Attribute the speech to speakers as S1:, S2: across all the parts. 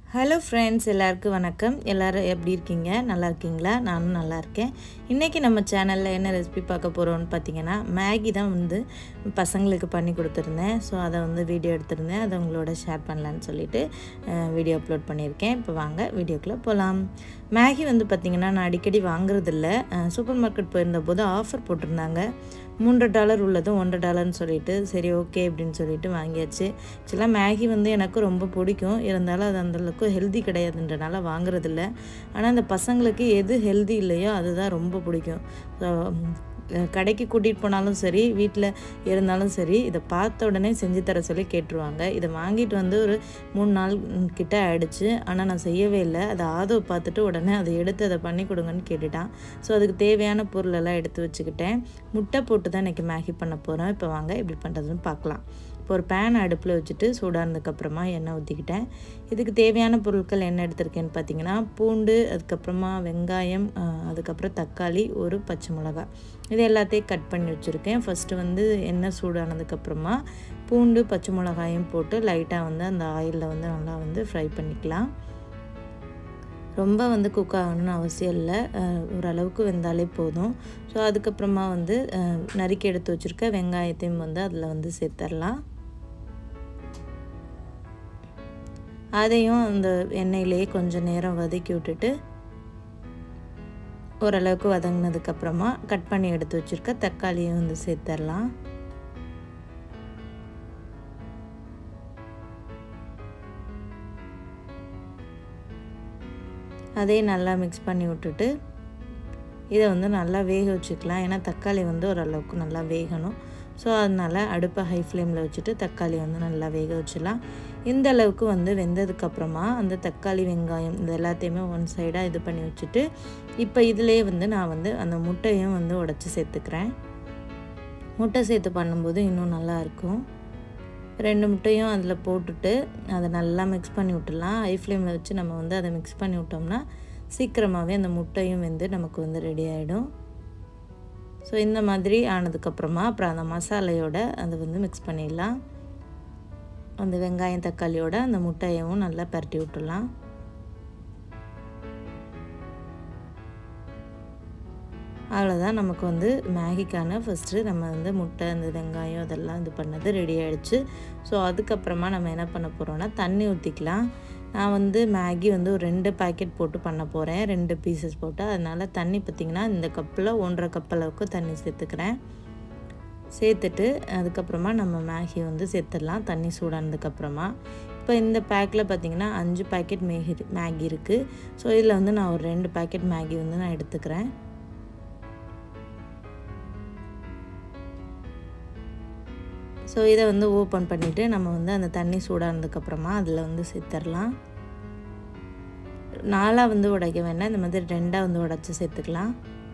S1: hello friends எல்லாருக்கும் வணக்கம் எல்லோரும் எப்படி இருக்கீங்க நல்லா இருக்கீங்களா நானும் நல்லா இருக்கேன் இன்றைக்கி நம்ம சேனலில் என்ன ரெசிபி பார்க்க போகிறோம்னு பார்த்தீங்கன்னா மேகி தான் வந்து பசங்களுக்கு பண்ணி கொடுத்துருந்தேன் ஸோ அதை வந்து வீடியோ எடுத்திருந்தேன் அதை உங்களோட ஷேர் பண்ணலான்னு சொல்லிட்டு வீடியோ அப்லோட் பண்ணியிருக்கேன் இப்போ வாங்க வீடியோக்குள்ளே போகலாம் மேகி வந்து பார்த்திங்கன்னா நான் அடிக்கடி வாங்குறதில்ல சூப்பர் மார்க்கெட் போயிருந்த போது ஆஃபர் போட்டிருந்தாங்க மூன்று டாலர் உள்ளதும் ஒன்றரை டாலர்னு சொல்லிட்டு சரி ஓகே அப்படின்னு சொல்லிட்டு வாங்கியாச்சு ஆக்சுவலாக மேகி வந்து எனக்கு ரொம்ப பிடிக்கும் இருந்தாலும் அது அந்தளவுக்கு ஹெல்தி கிடையாதுன்றனால வாங்குறதில்ல ஆனால் அந்த பசங்களுக்கு எது ஹெல்தி இல்லையோ அதுதான் ரொம்ப பிடிக்கும் ஸோ கடைக்கு கூட்டிகிட்டு போனாலும் சரி வீட்டில் இருந்தாலும் சரி இதை பார்த்த உடனே செஞ்சு தர சொல்லி கேட்டுருவாங்க இதை வாங்கிட்டு வந்து ஒரு மூணு நாள் கிட்ட ஆயிடுச்சு ஆனால் நான் செய்யவே இல்லை அதை ஆதவ பார்த்துட்டு உடனே அதை எடுத்து அதை பண்ணி கொடுங்கன்னு கேட்டுட்டான் ஸோ அதுக்கு தேவையான பொருளெல்லாம் எடுத்து வச்சுக்கிட்டேன் முட்டை போட்டு தான் இன்றைக்கி மேகி பண்ண போகிறோம் இப்போ வாங்க எப்படி பண்ணுறதுன்னு பார்க்கலாம் இப்போ ஒரு பேன் அடுப்பில் வச்சுட்டு சூடானதுக்கப்புறமா எண்ணெய் ஊற்றிக்கிட்டேன் இதுக்கு தேவையான பொருட்கள் என்ன எடுத்திருக்கேன்னு பார்த்தீங்கன்னா பூண்டு அதுக்கப்புறமா வெங்காயம் அதுக்கப்புறம் தக்காளி ஒரு பச்சை மிளகா இது எல்லாத்தையும் கட் பண்ணி வச்சுருக்கேன் ஃபஸ்ட்டு வந்து எண்ணெய் சூடானதுக்கப்புறமா பூண்டு பச்சை மிளகாயும் போட்டு லைட்டாக வந்து அந்த ஆயிலில் வந்து நல்லா வந்து ஃப்ரை பண்ணிக்கலாம் ரொம்ப வந்து குக் ஆகணும்னு அவசியம் இல்லை ஓரளவுக்கு வெந்தாலே போதும் ஸோ அதுக்கப்புறமா வந்து நறுக்கி எடுத்து வச்சுருக்க வெங்காயத்தையும் வந்து அதில் வந்து சேர்த்துடலாம் அதையும் அந்த எண்ணெயிலேயே கொஞ்சம் நேரம் வதக்கி விட்டுட்டு ஓரளவுக்கு வதங்கினதுக்கப்புறமா கட் பண்ணி எடுத்து வச்சுருக்க தக்காளியும் வந்து சேர்த்துடலாம் அதையும் நல்லா மிக்ஸ் பண்ணி விட்டுட்டு இதை வந்து நல்லா வேக வச்சுக்கலாம் ஏன்னா தக்காளி வந்து ஓரளவுக்கு நல்லா வேகணும் ஸோ அதனால் அடுப்பை ஹை ஃப்ளேமில் வச்சுட்டு தக்காளி வந்து நல்லா வேக வச்சிடலாம் இந்த அளவுக்கு வந்து வெந்ததுக்கப்புறமா அந்த தக்காளி வெங்காயம் இது எல்லாத்தையுமே ஒன் சைடாக இது பண்ணி வச்சுட்டு இப்போ இதிலே வந்து நான் வந்து அந்த முட்டையும் வந்து உடச்சி சேர்த்துக்கிறேன் முட்டை சேர்த்து பண்ணும்போது இன்னும் நல்லாயிருக்கும் ரெண்டு முட்டையும் அதில் போட்டுட்டு அதை நல்லா மிக்ஸ் பண்ணி விட்டுடலாம் ஹை ஃப்ளேமில் வச்சு நம்ம வந்து அதை மிக்ஸ் பண்ணி விட்டோம்னா சீக்கிரமாகவே அந்த முட்டையும் வந்து நமக்கு வந்து ரெடி ஆகிடும் ஸோ இந்த மாதிரி ஆனதுக்கப்புறமா அப்புறம் அந்த மசாலையோட அதை வந்து மிக்ஸ் பண்ணிடலாம் அந்த வெங்காயம் தக்காளியோட அந்த முட்டையவும் நல்லா பரட்டி விட்டுடலாம் அவ்வளோதான் நமக்கு வந்து மேகிக்கான ஃபஸ்ட்டு நம்ம வந்து முட்டை அந்த வெங்காயம் அதெல்லாம் இது பண்ணது ரெடி ஆகிடுச்சு ஸோ அதுக்கப்புறமா நம்ம என்ன பண்ண போகிறோன்னா தண்ணி ஊற்றிக்கலாம் நான் வந்து மேகி வந்து ஒரு ரெண்டு பேக்கெட் போட்டு பண்ண போகிறேன் ரெண்டு பீசஸ் போட்டு அதனால் தண்ணி பார்த்திங்கன்னா இந்த கப்பில் ஒன்றரை கப் அளவுக்கு தண்ணி சேர்த்துக்கிறேன் சேர்த்துட்டு அதுக்கப்புறமா நம்ம மேகி வந்து சேர்த்துடலாம் தண்ணி சூடானதுக்கப்புறமா இப்போ இந்த பேக்கில் பார்த்திங்கன்னா அஞ்சு பேக்கெட் மேகி மேகி இருக்குது ஸோ இதில் வந்து நான் ஒரு ரெண்டு பேக்கெட் மேகி வந்து நான் எடுத்துக்கிறேன் ஸோ இதை வந்து ஓப்பன் பண்ணிவிட்டு நம்ம வந்து அந்த தண்ணி சூடானதுக்கப்புறமா அதில் வந்து சேர்த்துடலாம் நாலாக வந்து உடைக்க வேண்டாம் இந்த மாதிரி ரெண்டாக வந்து உடச்சி சேர்த்துக்கலாம்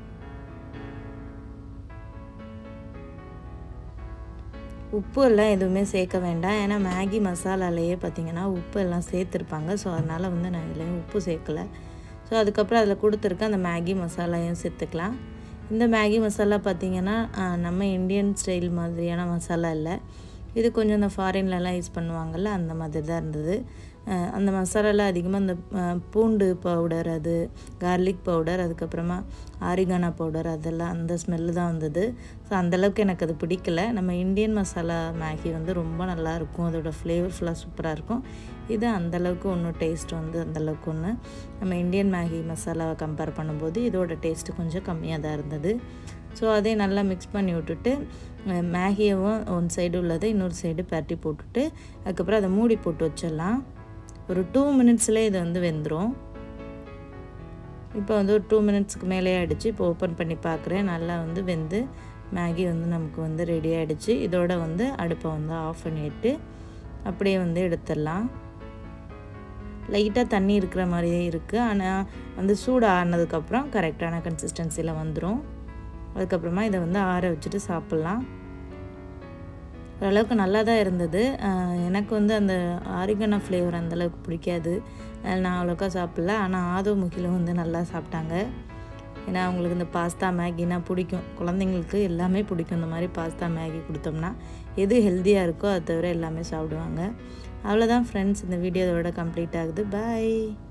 S1: உப்பு எல்லாம் எதுவுமே சேர்க்க வேண்டாம் ஏன்னா மேகி மசாலாலேயே பார்த்திங்கன்னா உப்பு எல்லாம் சேர்த்துருப்பாங்க ஸோ அதனால் வந்து நான் இதுலேயும் உப்பு சேர்க்கலை ஸோ அதுக்கப்புறம் அதில் கொடுத்துருக்க அந்த மேகி மசாலாவையும் சேர்த்துக்கலாம் இந்த மேகி மசாலா பார்த்திங்கன்னா நம்ம இந்தியன் ஸ்டைல் மாதிரியான மசாலா இல்லை இது கொஞ்சம் இந்த ஃபாரின்லலாம் யூஸ் பண்ணுவாங்கள்ல அந்த மாதிரி தான் இருந்தது அந்த மசாலாவில் அதிகமாக இந்த பூண்டு பவுடர் அது கார்லிக் பவுடர் அதுக்கப்புறமா ஆரிகானா பவுடர் அதெல்லாம் அந்த ஸ்மெல்லு தான் வந்தது ஸோ அந்தளவுக்கு எனக்கு அது பிடிக்கல நம்ம இந்தியன் மசாலா மேகி வந்து ரொம்ப நல்லாயிருக்கும் அதோட ஃப்ளேவர்ஃபுல்லாக சூப்பராக இருக்கும் இது அந்தளவுக்கு ஒன்றும் டேஸ்ட் வந்து அந்தளவுக்கு ஒன்று நம்ம இந்தியன் மேகி மசாலாவை கம்பேர் பண்ணும்போது இதோட டேஸ்ட்டு கொஞ்சம் கம்மியாக தான் இருந்தது ஸோ அதே நல்லா மிக்ஸ் பண்ணி விட்டுட்டு மேகியவும் ஒன் சைடு உள்ளதை இன்னொரு சைடு பரட்டி போட்டுட்டு அதுக்கப்புறம் அதை மூடி போட்டு வச்சிடலாம் ஒரு டூ மினிட்ஸ்லேயே இது வந்து வெந்துடும் இப்போ வந்து ஒரு டூ மினிட்ஸ்க்கு மேலே ஆகிடுச்சு இப்போ ஓப்பன் பண்ணி பார்க்குறேன் நல்லா வந்து வெந்து மேகி வந்து நமக்கு வந்து ரெடி ஆகிடுச்சு இதோட வந்து அடுப்பை வந்து ஆஃப் பண்ணிவிட்டு அப்படியே வந்து எடுத்துடலாம் லைட்டாக தண்ணி இருக்கிற மாதிரியே இருக்குது ஆனால் வந்து சூடு ஆறினதுக்கப்புறம் கரெக்டான கன்சிஸ்டன்சியில் வந்துடும் அதுக்கப்புறமா இதை வந்து ஆற வச்சுட்டு சாப்பிட்லாம் ஓரளவுக்கு நல்லா தான் இருந்தது எனக்கு வந்து அந்த ஆரிகனா ஃப்ளேவர் அந்தளவுக்கு பிடிக்காது நான் அவ்வளோக்கா சாப்பிட்ல ஆனால் ஆதோ முகிலும் வந்து நல்லா சாப்பிட்டாங்க ஏன்னா அவங்களுக்கு இந்த பாஸ்தா மேகினா பிடிக்கும் குழந்தைங்களுக்கு எல்லாமே பிடிக்கும் இந்த மாதிரி பாஸ்தா மேகி கொடுத்தோம்னா எது ஹெல்த்தியாக இருக்கோ அதை தவிர எல்லாமே சாப்பிடுவாங்க அவ்வளோதான் ஃப்ரெண்ட்ஸ் இந்த வீடியோ இதோட கம்ப்ளீட் ஆகுது பாய்